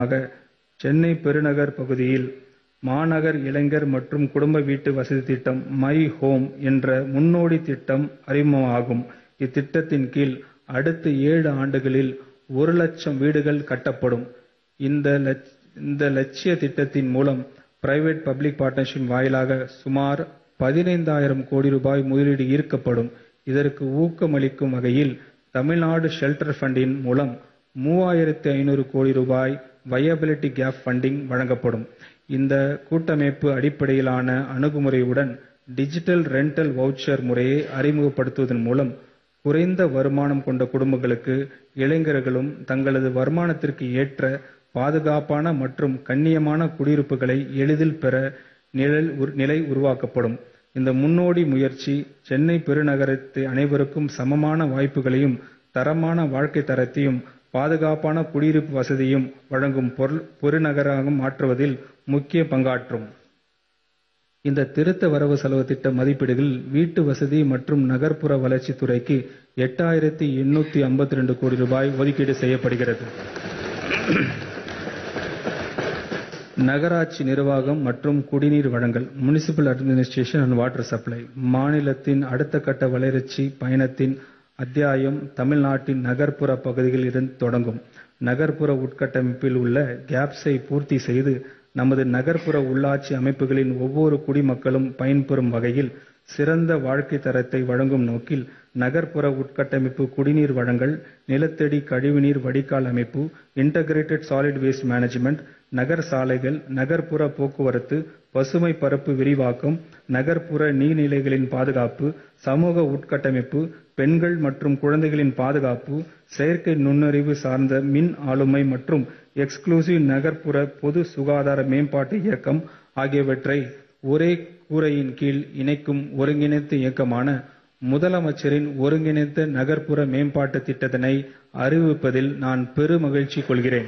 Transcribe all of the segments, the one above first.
ஆக சென்னை பெருநகர் பகுதியில் மாநகர் இளைஞர் மற்றும் குடும்ப வீட்டு வசதி திட்டம் மை ஹோம் என்ற முன்னோடி திட்டம் அறிமுகமாகும் இத்திட்டத்தின் கீழ் அடுத்த ஏழு ஆண்டுகளில் ஒரு லட்சம் வீடுகள் கட்டப்படும் இந்த லட்சிய திட்டத்தின் மூலம் பிரைவேட் பப்ளிக் பார்ட்னர்ஷிப் வாயிலாக சுமார் பதினைந்தாயிரம் கோடி ரூபாய் முதலீடு ஈர்க்கப்படும் இதற்கு ஊக்கமளிக்கும் வகையில் தமிழ்நாடு ஷெல்டர் ஃபண்டின் மூலம் மூவாயிரத்து ஐநூறு கோடி ரூபாய் வயபிலிட்டி கேப் ஃபண்டிங் வழங்கப்படும் இந்த கூட்டமைப்பு அடிப்படையிலான அணுகுமுறையுடன் டிஜிட்டல் ரெண்டல் வவுச்சர் முறையை அறிமுகப்படுத்துவதன் மூலம் குறைந்த வருமானம் கொண்ட குடும்பங்களுக்கு இளைஞர்களும் தங்களது வருமானத்திற்கு ஏற்ற பாதுகாப்பான மற்றும் கண்ணியமான குடியிருப்புகளை எளிதில் பெற நிலை உருவாக்கப்படும் இந்த முன்னோடி முயற்சி சென்னை பெருநகரத்து அனைவருக்கும் சமமான வாய்ப்புகளையும் தரமான வாழ்க்கை தரத்தையும் பாதுகாப்பான குடியிருப்பு வசதியும் வழங்கும் பெருநகராக மாற்றுவதில் முக்கிய பங்காற்றும் இந்த திருத்த வரவு செலவு திட்ட மதிப்பீடுகளில் வீட்டு வசதி மற்றும் நகர்ப்புற வளர்ச்சி துறைக்கு எட்டாயிரத்தி எண்ணூத்தி ஐம்பத்தி ரெண்டு கோடி ரூபாய் ஒதுக்கீடு செய்யப்படுகிறது நகராட்சி நிர்வாகம் மற்றும் குடிநீர் வழங்கல் municipal administration and water supply மாநிலத்தின் அடுத்த கட்ட வளர்ச்சி பயணத்தின் அத்தியாயம் தமிழ்நாட்டின் நகர்ப்புற பகுதிகளில் இருந்து தொடங்கும் நகர்ப்புற உட்கட்டமைப்பில் உள்ள கேப்ஸை பூர்த்தி செய்து நமது நகர்ப்புற உள்ளாட்சி அமைப்புகளின் ஒவ்வொரு குடிமக்களும் பயன்பெறும் வகையில் சிறந்த வாழ்க்கை தரத்தை வழங்கும் நோக்கில் நகர்ப்புற உட்கட்டமைப்பு குடிநீர் வழங்கல் நிலத்தடி கழிவுநீர் வடிகால் அமைப்பு இன்டகிரேட்டட் சாலிட் வேஸ்ட் மேனேஜ்மெண்ட் நகர் சாலைகள் நகர்ப்புற போக்குவரத்து பசுமை பரப்பு விரிவாக்கம் நகர்ப்புற நீர்நிலைகளின் பாதுகாப்பு சமூக உட்கட்டமைப்பு பெண்கள் மற்றும் குழந்தைகளின் பாதுகாப்பு செயற்கை நுண்ணறிவு சார்ந்த மின் ஆளுமை மற்றும் எக்ஸ்க்ளூசிவ் நகர்ப்புற பொது சுகாதார மேம்பாட்டு இயக்கம் ஆகியவற்றை ஒரே கூரையின் கீழ் இணைக்கும் ஒருங்கிணைந்த இயக்கமான முதலமைச்சரின் ஒருங்கிணைந்த நகர்ப்புற மேம்பாட்டு திட்டத்தினை அறிவிப்பதில் நான் பெருமகிழ்ச்சி கொள்கிறேன்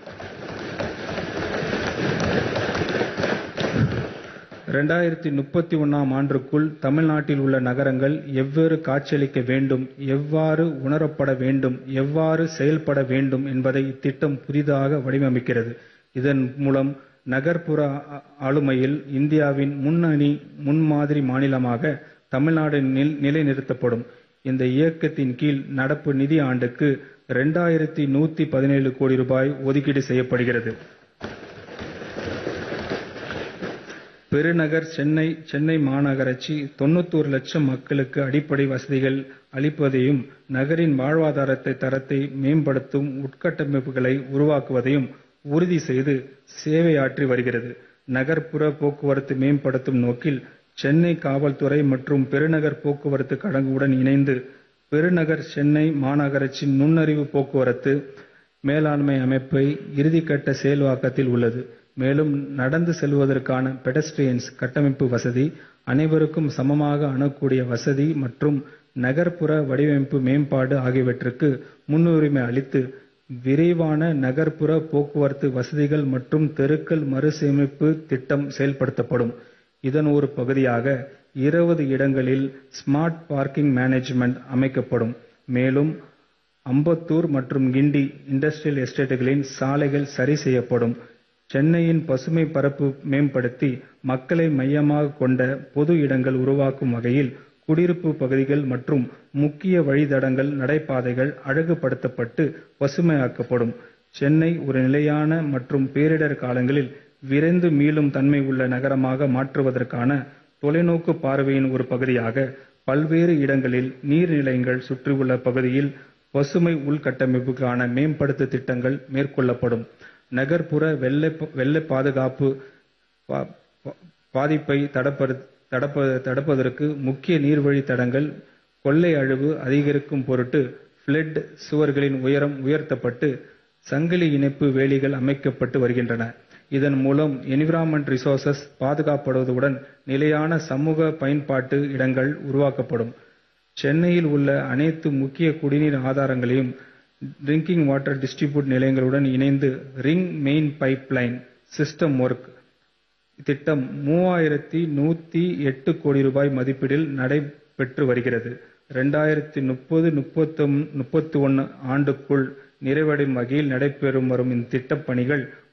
இரண்டாயிரத்தி முப்பத்தி ஒன்னாம் ஆண்டுக்குள் தமிழ்நாட்டில் உள்ள நகரங்கள் எவ்வாறு காட்சியளிக்க வேண்டும் எவ்வாறு உணரப்பட வேண்டும் எவ்வாறு செயல்பட வேண்டும் என்பதை இத்திட்டம் புதிதாக வடிவமைக்கிறது இதன் மூலம் நகர்ப்புற ஆளுமையில் இந்தியாவின் முன்னணி முன்மாதிரி மாநிலமாக தமிழ்நாடு நிலைநிறுத்தப்படும் இந்த இயக்கத்தின் கீழ் நடப்பு நிதி ஆண்டுக்கு இரண்டாயிரத்தி நூத்தி பதினேழு கோடி ரூபாய் ஒதுக்கீடு செய்யப்படுகிறது பெருநகர் சென்னை சென்னை மாநகராட்சி தொண்ணூத்தோரு லட்சம் மக்களுக்கு அடிப்படை வசதிகள் அளிப்பதையும் நகரின் வாழ்வாதாரத்தை தரத்தை மேம்படுத்தும் உட்கட்டமைப்புகளை உருவாக்குவதையும் உறுதி செய்து சேவையாற்றி வருகிறது நகர்ப்புற போக்குவரத்து மேம்படுத்தும் நோக்கில் சென்னை காவல்துறை மற்றும் பெருநகர் போக்குவரத்து கழகங்களுடன் இணைந்து பெருநகர் சென்னை மாநகராட்சி நுண்ணறிவு போக்குவரத்து மேலாண்மை அமைப்பை இறுதிக்கட்ட செயல்வாக்கத்தில் உள்ளது மேலும் நடந்து செல்வதற்கான பெடஸ்ட்ரியன்ஸ் கட்டமைப்பு வசதி அனைவருக்கும் சமமாக அணுகக்கூடிய வசதி மற்றும் நகர்ப்புற வடிவமைப்பு மேம்பாடு ஆகியவற்றுக்கு முன்னுரிமை அளித்து விரைவான நகர்ப்புற போக்குவரத்து வசதிகள் மற்றும் தெருக்கள் மறுசீரமைப்பு திட்டம் செயல்படுத்தப்படும் இதன் ஒரு பகுதியாக இருபது இடங்களில் ஸ்மார்ட் பார்க்கிங் மேனேஜ்மெண்ட் அமைக்கப்படும் மேலும் அம்பத்தூர் மற்றும் கிண்டி இண்டஸ்ட்ரியல் எஸ்டேட்டுகளின் சாலைகள் சரி செய்யப்படும் சென்னையின் பசுமை பரப்பு மேம்படுத்தி மக்களை மையமாக கொண்ட பொது இடங்கள் உருவாக்கும் வகையில் குடியிருப்பு பகுதிகள் மற்றும் முக்கிய வழித்தடங்கள் நடைபாதைகள் அழகுபடுத்தப்பட்டு பசுமையாக்கப்படும் சென்னை ஒரு நிலையான மற்றும் பேரிடர் காலங்களில் விரைந்து மீளும் தன்மை உள்ள நகரமாக மாற்றுவதற்கான தொலைநோக்கு பார்வையின் ஒரு பகுதியாக பல்வேறு இடங்களில் நீர்நிலைகள் சுற்றியுள்ள பகுதியில் பசுமை உள்கட்டமைப்புக்கான மேம்படுத்த திட்டங்கள் மேற்கொள்ளப்படும் நகர்ப்புற வெள்ள பாதுகாப்பு பாதிப்பை தடுப்பதற்கு முக்கிய நீர்வழி தடங்கள் கொள்ளை அழிவு அதிகரிக்கும் பொருட்டு பிளட் சுவர்களின் உயரம் உயர்த்தப்பட்டு சங்கிலி இணைப்பு வேலிகள் அமைக்கப்பட்டு வருகின்றன இதன் மூலம் என்விரான்மெண்ட் ரிசோர்சஸ் பாதுகாக்கப்படுவதுடன் நிலையான சமூக பயன்பாட்டு இடங்கள் உருவாக்கப்படும் சென்னையில் உள்ள அனைத்து முக்கிய குடிநீர் ஆதாரங்களையும் ட்ரிங்கிங் வாட்டர் டிஸ்ட்ரிபியூட் நிலையங்களுடன் இணைந்து ring main pipeline system work திட்டம் மூவாயிரத்தி நூத்தி எட்டு கோடி ரூபாய் மதிப்பீட்டில் நடைபெற்று வருகிறது இரண்டாயிரத்தி முப்பது முப்பத்தி ஒன்னு ஆண்டுக்குள் நிறைவடையும் வகையில் நடைபெறும் வரும் இந்த திட்டப் பணிகள்